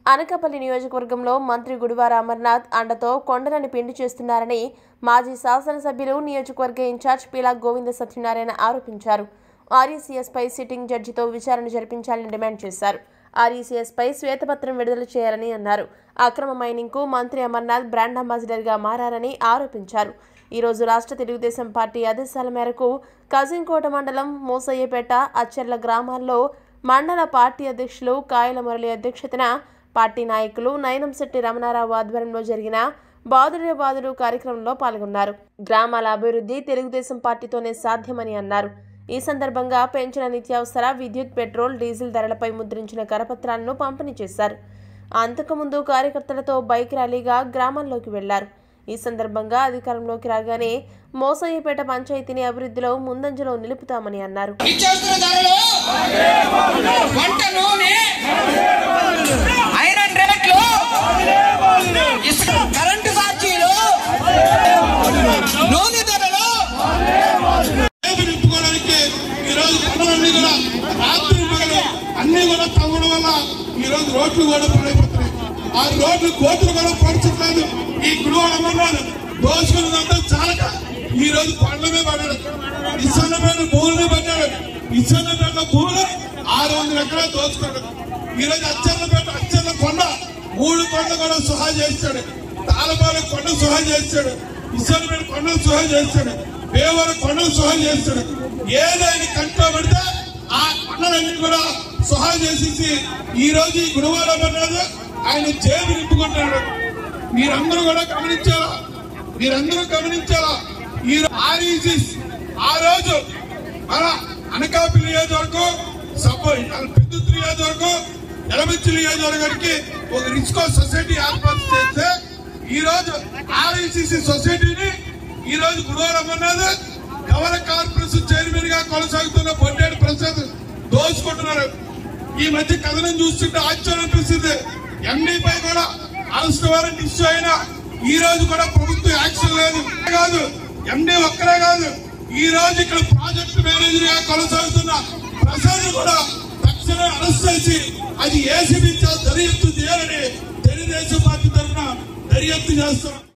అనకాపల్లి నియోజకవర్గంలో మంత్రి గుడివార అమర్నాథ్ అండతో కొండలని పిండి చేస్తున్నారని మాజీ శాసనసభ్యులు నియోజకవర్గ ఇన్ఛార్జ్ పీలా గోవింద సత్యనారాయణ ఆరోపించారు ఆర్ఈసీఎస్పై సిట్టింగ్ జడ్జితో విచారణ జరిపించాలని డిమాండ్ చేశారు ఆర్ఈసీఎస్పై శ్వేతపత్రం విడుదల చేయాలని అన్నారు అక్రమ మైనింగ్కు మంత్రి అమర్నాథ్ బ్రాండ్ అంబాసిడర్గా మారారని ఆరోపించారు ఈరోజు రాష్ట్ర తెలుగుదేశం పార్టీ ఆదేశాల మేరకు కజింకోట మండలం మోసయ్యపేట అచ్చెర్ల గ్రామాల్లో మండల పార్టీ అధ్యక్షులు కాయల మురళి అధ్యక్షతన పార్టీ నాయకులు నయనంశెట్టి రమణారావు ఆధ్వర్యంలో జరిగిన బాదుడే బాదుడు కార్యక్రమంలో పాల్గొన్నారు గ్రామాల అభివృద్ధి తెలుగుదేశం పార్టీతోనే సాధ్యమని అన్నారు ఈ సందర్భంగా పెంచిన నిత్యావసర విద్యుత్ పెట్రోల్ డీజిల్ ధరలపై ముద్రించిన కరపత్రాలను పంపిణీ చేశారు అంతకుముందు కార్యకర్తలతో బైక్ ర్యాలీగా గ్రామాల్లోకి వెళ్లారు ఈ సందర్భంగా అధికారంలోకి రాగానే మోసయ్యపేట పంచాయతీని అభివృద్ధిలో ముందంజలో నిలుపుతామని అన్నారు నిత్యావసర ధరలు వంట నూనె ఐరన్ రేట్లు ఇసుక కరెంటు ఛార్జీలు నూనె ధరలు రేపు నింపుకోవడానికి ఈ రోజు పనులన్నీ కూడా రాత్రి పగలు అన్ని కూడా తవ్వడం వల్ల ఈ రోజు రోడ్లు కూడా పడైపోతున్నాయి ఆ రోడ్లు కోతులు కూడా పడచట్లేదు ఈ గుడివాడ అమర్నాథ్ దోచుకున్నదంతా చాలక ఈ రోజు పండ్ల మీద పడ్డాడు ఇసన్న మీద భూములు పడ్డాడు ఇసన్న పేట భూములు ఆరు వందల ఎకరాలు దోచుకున్నాడు ఈ రోజు అచ్చన్నపేట అచ్చన్న కొండ మూడు కొండ కూడా సుహా చేస్తాడు తాళపాల కొండ సుహా చేస్తాడు ఇసన్నపేట కొండ సుహా చేస్తాడు పేవర కొండలు సుహా చేస్తాడు ఏదైనా కంట్లో పడితే ఆ కొండలన్నీ కూడా సుహా చేసేసి ఈ రోజు ఈ గురువారం అమర్నాథ్ ఆయన జేబు నింపుకుంటాడు మీరందరూ కూడా గమనించాలా మీరందరూ గమనించాలా ఈ ఆర్ఈసిస్ ఆ రోజు మన అనకాపల్లి నియోజకవర్గం సబ్బ పెద్దుతు నియోజకవర్గం ఎలమంచి నియోజకవర్గానికి ఒక రిస్కో సొసైటీ ఏర్పాటు చేస్తే ఈ రోజు ఆర్ఐసిసి సొసైటీని ఈ రోజు గురువారం అమర్నాథ్ కవల కార్పొరేషన్ చైర్మన్ గా కొనసాగుతున్న బొడ్డేడు ప్రసాద్ దోచుకుంటున్నారు ఈ మధ్య కథనం చూస్తుంటే ఆశ్చర్యం అనిపిస్తుంది ఎండీపై కూడా అరెస్ట్ వారెంట్ ఇష్యూ అయినా ఈ రోజు కూడా ప్రభుత్వం యాక్షన్ లేదు కాదు ఎండీ ఒక్కరే కాదు ఈ రోజు ఇక్కడ ప్రాజెక్ట్ మేనేజర్ గా కొనసాగుతున్న ప్రసాద్ కూడా తక్షణమే అరెస్ట్ చేసి అది ఏసీబీ దర్యాప్తు చేయాలని తెలుగుదేశం పార్టీ తరఫున దర్యాప్తు చేస్తున్నాం